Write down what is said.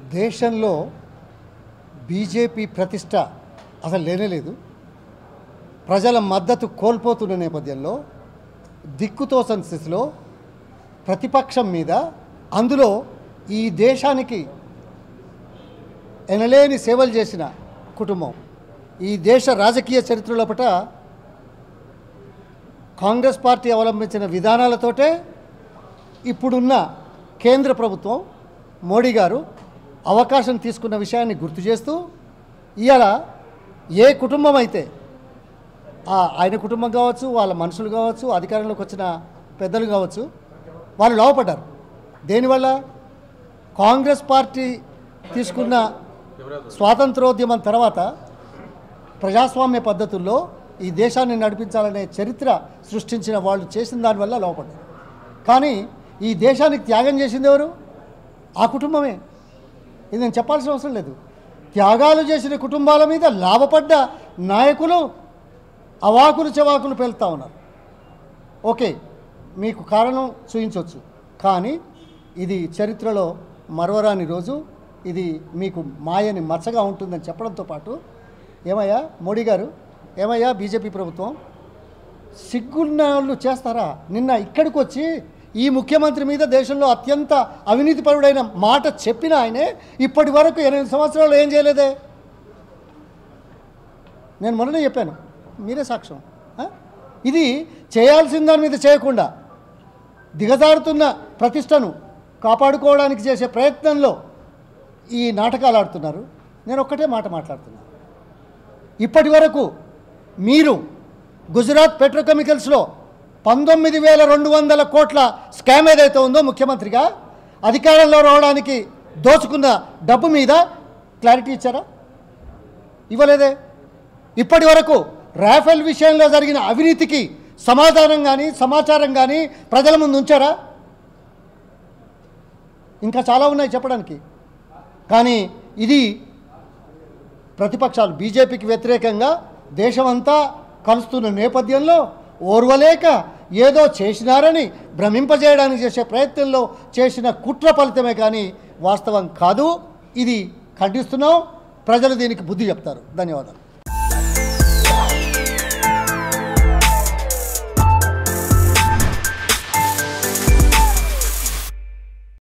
దేశంలో బీజేపీ ప్రతిష్ట అసలు లేనేలేదు ప్రజల మద్దతు కోల్పోతున్న నేపథ్యంలో దిక్కుతోసని స్థితిలో ప్రతిపక్షం మీద అందులో ఈ దేశానికి ఎనలేని సేవలు చేసిన కుటుంబం ఈ దేశ రాజకీయ చరిత్ర లోపట కాంగ్రెస్ పార్టీ అవలంబించిన విధానాలతోటే ఇప్పుడున్న కేంద్ర ప్రభుత్వం మోడీ గారు అవకాశం తీసుకున్న విషయాన్ని గుర్తు చేస్తూ ఇవాళ ఏ కుటుంబం అయితే ఆ ఆయన కుటుంబం కావచ్చు వాళ్ళ మనుషులు కావచ్చు అధికారంలోకి వచ్చిన పెద్దలు కావచ్చు వాళ్ళు లాభపడ్డారు దేనివల్ల కాంగ్రెస్ పార్టీ తీసుకున్న స్వాతంత్రోద్యమం తర్వాత ప్రజాస్వామ్య పద్ధతుల్లో ఈ దేశాన్ని నడిపించాలనే చరిత్ర సృష్టించిన వాళ్ళు చేసిన దానివల్ల లోపడ్డారు కానీ ఈ దేశానికి త్యాగం చేసింది ఎవరు ఆ కుటుంబమే ఇది నేను చెప్పాల్సిన అవసరం లేదు త్యాగాలు చేసిన కుటుంబాల మీద లాభపడ్డ నాయకులు అవాకులు చెవాకులు పేలుతా ఉన్నారు ఓకే మీకు కారణం చూపించవచ్చు కానీ ఇది చరిత్రలో మరవరాని రోజు ఇది మీకు మాయని మచ్చగా ఉంటుందని చెప్పడంతో పాటు ఏమయ్యా మోడీ గారు ఏమయ్యా బీజేపీ ప్రభుత్వం సిగ్గున్న వాళ్ళు చేస్తారా నిన్న ఇక్కడికి వచ్చి ఈ ముఖ్యమంత్రి మీద దేశంలో అత్యంత అవినీతిపరుడైన మాట చెప్పిన ఆయనే ఇప్పటి వరకు ఎనిమిది సంవత్సరాలు ఏం చేయలేదే నేను మొన్ననే చెప్పాను మీరే సాక్ష్యం ఆ? ఇది చేయాల్సిన దాని మీద చేయకుండా దిగజారుతున్న ప్రతిష్టను కాపాడుకోవడానికి చేసే ప్రయత్నంలో ఈ నాటకాలు ఆడుతున్నారు నేను ఒక్కటే మాట మాట్లాడుతున్నాను ఇప్పటి వరకు మీరు గుజరాత్ పెట్రోకెమికల్స్లో పంతొమ్మిది వేల రెండు వందల కోట్ల స్కామ్ ఏదైతే ఉందో ముఖ్యమంత్రిగా అధికారంలో రావడానికి దోచుకున్న డబ్బు మీద క్లారిటీ ఇచ్చారా ఇవ్వలేదే ఇప్పటి వరకు రాఫెల్ విషయంలో జరిగిన అవినీతికి సమాధానం కానీ సమాచారం కానీ ప్రజల ముందు ఉంచారా ఇంకా చాలా ఉన్నాయి చెప్పడానికి కానీ ఇది ప్రతిపక్షాలు బీజేపీకి వ్యతిరేకంగా దేశమంతా కలుస్తున్న నేపథ్యంలో ఓర్వలేక ఏదో చేసినారని భ్రమింపజేయడానికి చేసే ప్రయత్నంలో చేసిన కుట్ర ఫలితమే కానీ వాస్తవం కాదు ఇది ఖండిస్తున్నాం ప్రజలు దీనికి బుద్ధి చెప్తారు ధన్యవాదాలు